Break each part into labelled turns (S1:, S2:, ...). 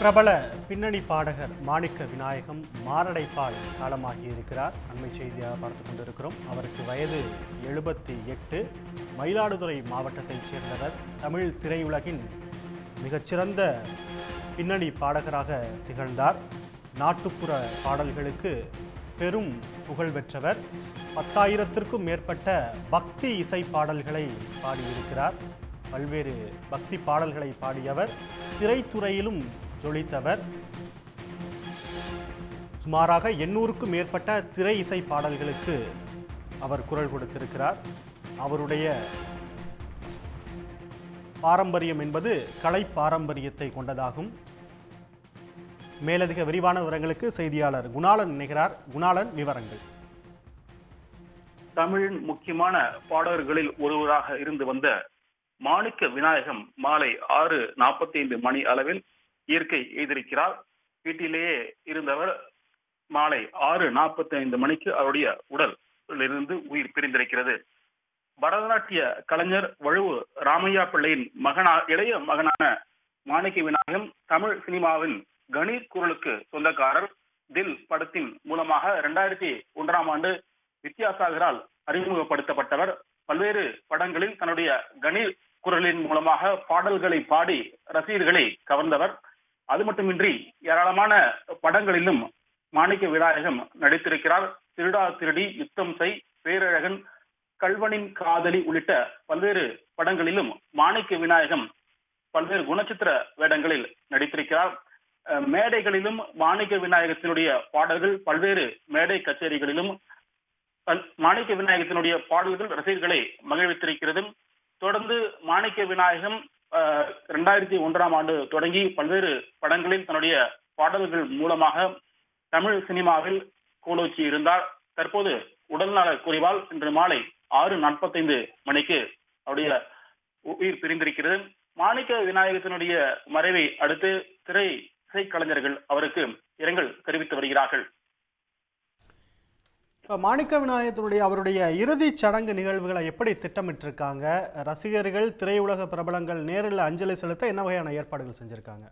S1: பிரபல பின்னணி பாடகர் மாணிக்க விநாயகம் மாரடைப்பால் காலமாகி இருக்கிறார் அண்மை செய்தியாக பார்த்து கொண்டிருக்கிறோம் அவருக்கு வயது எழுபத்தி எட்டு மயிலாடுதுறை மாவட்டத்தைச் சேர்ந்தவர் தமிழ் திரையுலகின் மிகச்சிறந்த பின்னணி பாடகராக திகழ்ந்தார் நாட்டுப்புற பாடல்களுக்கு பெரும் புகழ் பெற்றவர் பத்தாயிரத்திற்கும் மேற்பட்ட பக்தி இசை பாடல்களை பாடியிருக்கிறார் பல்வேறு பக்தி பாடல்களை பாடியவர் திரைத்துறையிலும் ஜொலித்தவர் சுமாராக எண்ணூறுக்கும் மேற்பட்ட திரை இசை பாடல்களுக்கு அவர் குரல் கொடுத்திருக்கிறார் அவருடைய பாரம்பரியம் என்பது கலை பாரம்பரியத்தை கொண்டதாகும் மேலதிக விரிவான விவரங்களுக்கு செய்தியாளர் குணாளன் இணைகிறார் குணாளன் விவரங்கள்
S2: தமிழின் முக்கியமான பாடகர்களில் ஒருவராக இருந்து வந்த மாணிக்க விநாயகம் மாலை ஆறு நாற்பத்தி ஐந்து மணி அளவில் இயற்கை எய்திருக்கிறார் வீட்டிலேயே இருந்தவர் மாலை ஆறு நாற்பத்தி ஐந்து மணிக்கு அவருடைய உடல் இருந்து உயிர் பிரிந்திருக்கிறது பரதநாட்டிய கலைஞர் வழுவு ராமையா பிள்ளையின் மகனா இளைய மகனான மாணிக்க விநாயகம் தமிழ் சினிமாவின் கணீர் குரலுக்கு சொந்தக்காரர் தில் படத்தின் மூலமாக இரண்டாயிரத்தி ஒன்றாம் ஆண்டு வித்யாசாகரால் அறிமுகப்படுத்தப்பட்டவர் பல்வேறு படங்களில் தன்னுடைய கணீர் குரலின் மூலமாக பாடல்களை பாடி ரசிகர்களை கவர்ந்தவர் அது மட்டுமின்றி ஏராளமான படங்களிலும் மாணிக்க விநாயகம் நடித்திருக்கிறார் திருடா திருடி யுத்தம் செய் பேரழகன் கல்வனின் காதலி உள்ளிட்ட பல்வேறு படங்களிலும் மாணிக்க விநாயகம் பல்வேறு குணச்சித்திர வேடங்களில் நடித்திருக்கிறார் அஹ் மேடைகளிலும் மாணிக்க விநாயகத்தினுடைய பாடல்கள் பல்வேறு மேடை கச்சேரிகளிலும் பல்- மாணிக்க விநாயகத்தினுடைய பாடல்கள் ரசிகர்களை மகிழ்வித்திருக்கிறது தொடர்ந்து மாணிக்க விநாயகம் அஹ், இரண்டாயிரத்தி ஒன்றாம் ஆண்டு தொடங்கி பல்வேறு படங்களில் தன்னுடைய பாடல்கள் மூலமாக தமிழ் சினிமாவில் கோலோச்சி இருந்தார் தற்போது உடல்நல குறைவால் இன்று மாலை ஆறு நாற்பத்தைந்து மணிக்கு அவருடைய உயிர் பிரிந்திருக்கிறது மாணிக்க விநாயகத்தினுடைய மறைவை அடுத்து திரை இசைக்கலைஞர்கள் அவருக்கு இரங்கல் தெரிவித்து வருகிறார்கள்
S1: இப்போ மாணிக்க விநாயகத்தினுடைய அவருடைய இறுதிச் சடங்கு நிகழ்வுகளை எப்படி திட்டமிட்டிருக்காங்க ரசிகர்கள் திரையுலக பிரபலங்கள் நேரில் அஞ்சலி செலுத்த என்ன வகையான ஏற்பாடுகள் செஞ்சிருக்காங்க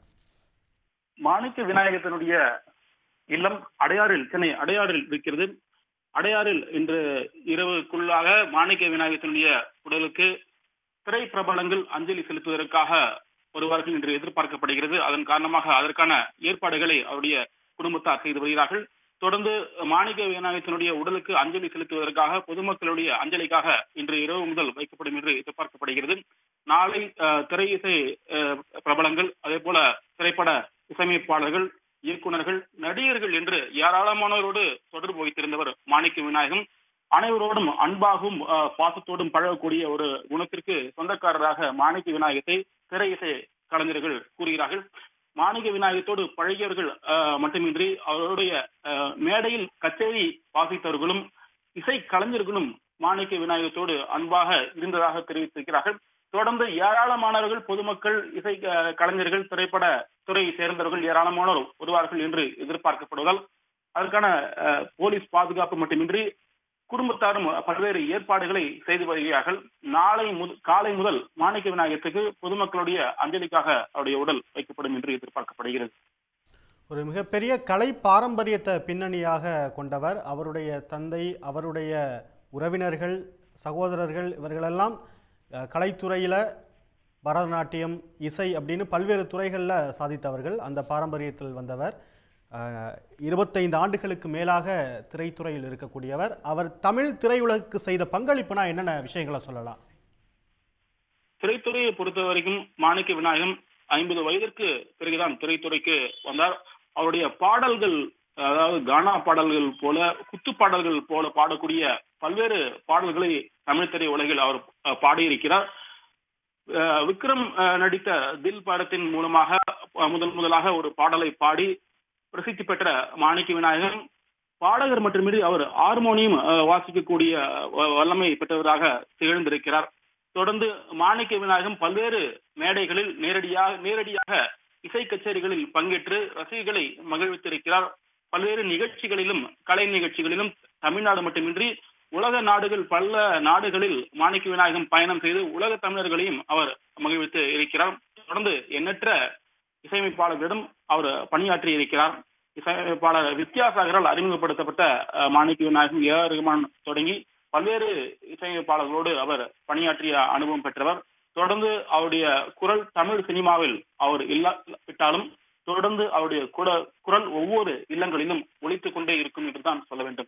S2: மாணிக்க விநாயகத்தினுடைய இல்லம் அடையாறில் சென்னை அடையாறில் இருக்கிறது அடையாறில் இன்று இரவுக்குள்ளாக மாணிக்க விநாயகத்தினுடைய உடலுக்கு திரை பிரபலங்கள் அஞ்சலி செலுத்துவதற்காக வருவார்கள் என்று எதிர்பார்க்கப்படுகிறது அதன் காரணமாக அதற்கான ஏற்பாடுகளை அவருடைய குடும்பத்தார் செய்து வருகிறார்கள் தொடர்ந்து மாணிக்க விநாயகத்தினுடைய உடலுக்கு அஞ்சலி செலுத்துவதற்காக பொதுமக்களுடைய அஞ்சலிக்காக இன்று இரவு முதல் வைக்கப்படும் என்று எதிர்பார்க்கப்படுகிறது நாளை அஹ், திரை இசை அஹ், பிரபலங்கள் அதே போல திரைப்பட இசையமைப்பாளர்கள் இயக்குனர்கள் நடிகர்கள் என்று ஏராளமானோரோடு தொடர்பு வைத்திருந்தவர் மாணிக்க விநாயகம் அனைவரோடும் அன்பாகவும் அஹ், பாசத்தோடும் பழகக்கூடிய ஒரு குணத்திற்கு சொந்தக்காரராக மாணிக்க விநாயகத்தை திரை இசை கலைஞர்கள் கூறுகிறார்கள் மாணிக்க விநாயகத்தோடு பழகியவர்கள் அஹ், மட்டுமின்றி அவருடைய அஹ், மேடையில் கச்சேரி வாசித்தவர்களும் இசை கலைஞர்களும் மாணிக்க விநாயகத்தோடு அன்பாக இருந்ததாக தெரிவித்திருக்கிறார்கள் தொடர்ந்து ஏராளமானவர்கள் பொதுமக்கள் இசை அஹ், கலைஞர்கள் திரைப்பட துறை சேர்ந்தவர்கள் ஏராளமானோர் வருவார்கள் என்று எதிர்பார்க்கப்படுவதால் அதற்கான அஹ், போலீஸ் பாதுகாப்பு மட்டுமின்றி குடும்பத்தாரும் பல்வேறு ஏற்பாடுகளை செய்து வருகிறார்கள் நாளை முத- காலை முதல் மாணிக்க விநாயகத்துக்கு பொதுமக்களுடைய அஞ்சலிக்காக அவருடைய உடல் வைக்கப்படும் என்று எதிர்பார்க்கப்படுகிறது
S1: ஒரு மிகப்பெரிய கலை பாரம்பரியத்தை பின்னணியாக கொண்டவர் அவருடைய தந்தை அவருடைய உறவினர்கள் சகோதரர்கள் இவர்களெல்லாம் அஹ், கலைத்துறையில பரதநாட்டியம் இசை அப்படின்னு பல்வேறு துறைகளில் சாதித்தவர்கள் அந்த பாரம்பரியத்தில் வந்தவர் அஹ், இருபத்தைந்து ஆண்டுகளுக்கு மேலாக திரைத்துறையில் இருக்கக்கூடியவர் அவர் தமிழ் திரையுலகுக்கு செய்த பங்களிப்புனா என்னென்ன விஷயங்களை சொல்லலாம்
S2: திரைத்துறையை பொறுத்த வரைக்கும் மாணிக்க விநாயகம் ஐம்பது வயதிற்கு பிறகுதான் திரைத்துறைக்கு வந்தார் அவருடைய பாடல்கள் அதாவது கானா பாடல்கள் போல குத்து பாடல்கள் போல பாடக்கூடிய பல்வேறு பாடல்களை தமிழ் திரை உலகில் அவர் அஹ், பாடியிருக்கிறார் அஹ், விக்ரம் அஹ், நடித்த தில் படத்தின் மூலமாக அஹ், முதல் முதலாக ஒரு பாடலை பாடி பிரசித்தி பெற்ற மாணிக்க விநாயகம் பாடகர் மட்டுமின்றி அவர் ஹார்மோனியம் அஹ், வாசிக்கக்கூடிய வ- வல்லமை பெற்றவராக திகழ்ந்திருக்கிறார் தொடர்ந்து மாணிக்க விநாயகம் பல்வேறு மேடைகளில் நேரடியாக நேரடியாக இசை கச்சேரிகளில் பங்கேற்று ரசிகர்களை மகிழ்வித்திருக்கிறார் பல்வேறு நிகழ்ச்சிகளிலும் கலை நிகழ்ச்சிகளிலும் தமிழ்நாடு மட்டுமின்றி உலக நாடுகள் பல நாடுகளில் மாணிக்க விநாயகம் பயணம் செய்து உலக தமிழர்களையும் அவர் மகிழ்வித்து இருக்கிறார் தொடர்ந்து எண்ணற்ற இசையமைப்பாளர்களிடம் அவர் பணியாற்றி இருக்கிறார் இசையமைப்பாளர் வித்யாசாகரால் அறிமுகப்படுத்தப்பட்ட அஹ், மாணிக்க விநாயகம் ஏ ஆர் ரகுமான் தொடங்கி பல்வேறு இசையமைப்பாளர்களோடு அவர் பணியாற்றிய அனுபவம் பெற்றவர் தொடர்ந்து அவருடைய குரல் தமிழ் சினிமாவில் அவர் இல்லாவிட்டாலும் தொடர்ந்து அவருடைய குர- குரல் ஒவ்வொரு இல்லங்களிலும் ஒலித்துக் கொண்டே இருக்கும் என்றுதான் சொல்ல வேண்டும்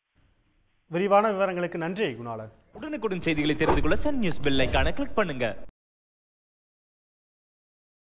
S1: விரிவான விவரங்களுக்கு நன்றி குணாளன்
S3: உடனுக்குடன் செய்திகளை தெரிந்து கொள்ள சன் நியூஸ் பெல் ஐகானை கிளிக் பண்ணுங்க